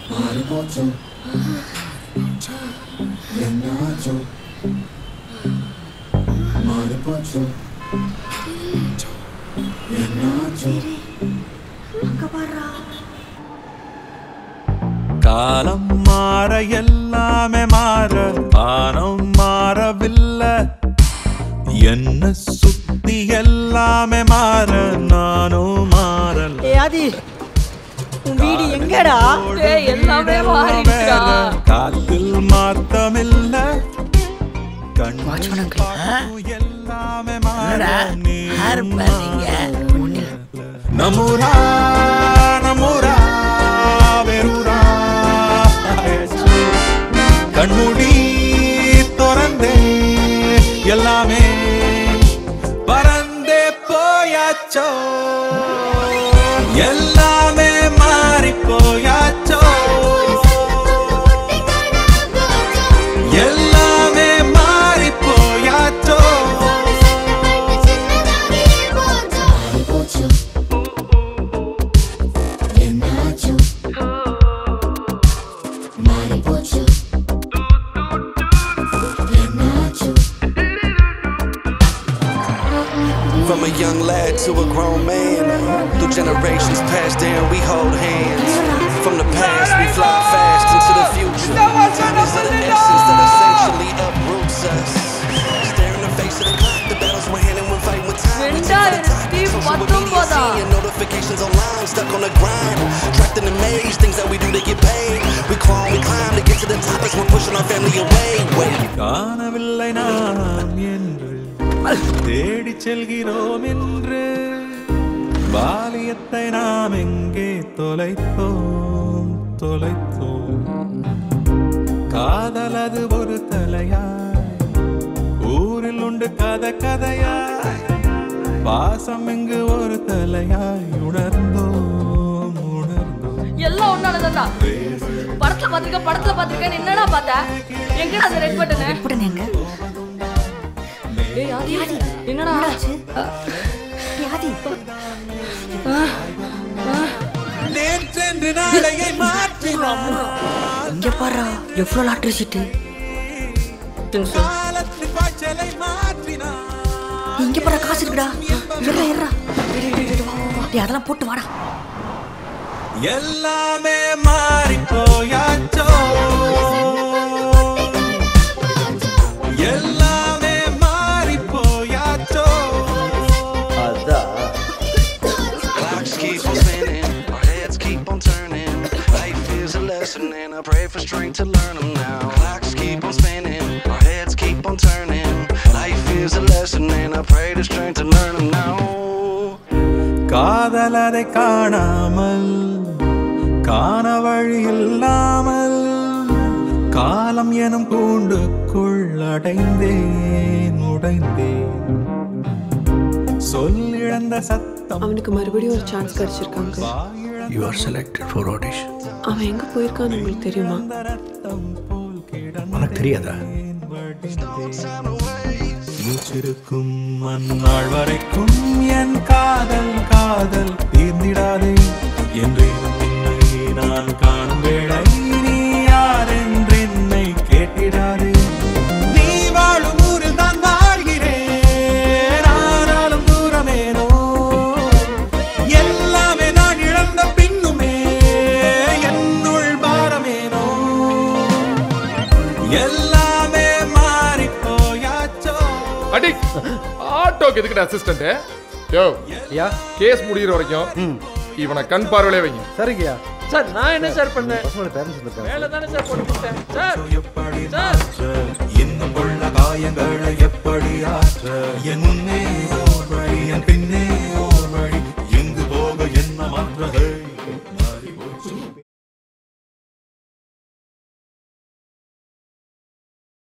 காலம் மாற எல்லாமே மாற வானம் மாறவில்லை என்ன சுத்தி எல்லாமே மாற நானும் மாறல ஏ ஆதி உன் வீடு எங்கடா ஏய் எல்லாமே மாறிடுச்சுடா காத்தில் மாத்தமில்ல கண் Watchman uncle. பார்க்கும் எல்லாமே மாற என்னடா? நீ யாரு பாத்தீங்க? நம்மூரா நம்மூரா வெறுரா கண்மூடி திறந்தே எல்லாமே பறந்தே போயாச்சோ எல்லாமே மாறி போயாச்சோ எல்லாமே மாறி போயாச்சோ From a young lad to a grown man, through generations passed down, we hold hands. From the past, we fly fast into the future. Time is of the essence that essentially uproots us. Stare in the face of the clock, the battles we're handing when fighting with time. We take to the top, ரெண்டாயிரத்தி social media, பத்தொன்பதா? seeing notifications online, stuck on the grind. Trapped in the maze, things that we do to get paid. We climb, we climb to get to the top as we're pushing our family away. Wait. காணவில்லை நாம் என்று தேடி செல்கிறோம் என்று பாலியத்தை நாம் எங்கே தொலைத்தோம் தொலைத்தோம் காதல் அது ஒரு தலையாய் ஊரில் உண்டு கதை கதையாய் பாசம் இங்கு ஒரு தலையாய் உணர்ந்தோம் உணர்ந்தோம் எல்லாம் ஒன்னானதான் படத்துல பாத்திருக்க படத்துல பாத்திருக்கேன் என்னடா பார்த்த எங்கடா அந்த ரெட் பட்டன் உடனே எங்க ஏய் ஆதி என்னடா ஏ ஆதி நேற்றென்று நாளையை மாற்றினான் இங்க பாரு எவ்வளவு லாட்டரி சீட்டு காலத்து பாய்ச்சலை மாற்றினான் இங்க பாரு காசு இருக்குடா இருடா இருடா டேய் அதெல்லாம் போட்டு வாடா எல்லாமே மாறி போயாச்சோ எல்லாமே மாறி போயாச்சோ Clocks keep on spinning, our heads keep on turning. Life is a lesson, and I pray for strength to learn them now. Clocks keep on spinning, our heads keep on turning. Life is a lesson, and I pray the strength to learn them now. காதல் அதை காணாமல் காண வழி இல்லாமல் காலம் எனும் கூண்டுக்குள் அடைந்தேன் உடைந்தேன் சொல்லிழந்த சத்தம் அவனுக்கு மறுபடியும் ஒரு சான்ஸ் கிடைச்சிருக்காங்க You are selected for audition. அவன் எங்க போயிருக்கான்னு உங்களுக்கு தெரியுமா ரத்தம் போல் உனக்கு தெரியாதா மூச்சிருக்கும் அந்நாள் வரைக்கும் என் காதல் காதல் தீர்ந்திடாதே என்று உன்னை நான் காணும் வேளை நீ யார் என்று என்னை கேட்டிடாதே நீ வாழும் ஊரில் தான் வாழ்கிறேன் ஆனாலும் தூரமேனோ எல்லாமே நான் இழந்த பின்னுமே என்னுள் பாரமேனோ எல்லாமே மாறி போயாச்சோ அடி ஆட்டோக்கு எதுக்குடா அசிஸ்டன்ட் யோ யா கேஸ் முடியிற வரைக்கும் இவனை கண் பார்வையிலே வைங்க சரிங்கய்யா சார் நான் என்ன சார் பண்ணேன் பசங்களோட பேரண்ட்ஸ் இருந்திருக்காங்க மேல தானே சார் போட்டு கொடுத்தேன் சார் எப்படி மாற்ற இன்னும் கொள்ள காயங்களை எப்படி ஆற்ற என் முன்னே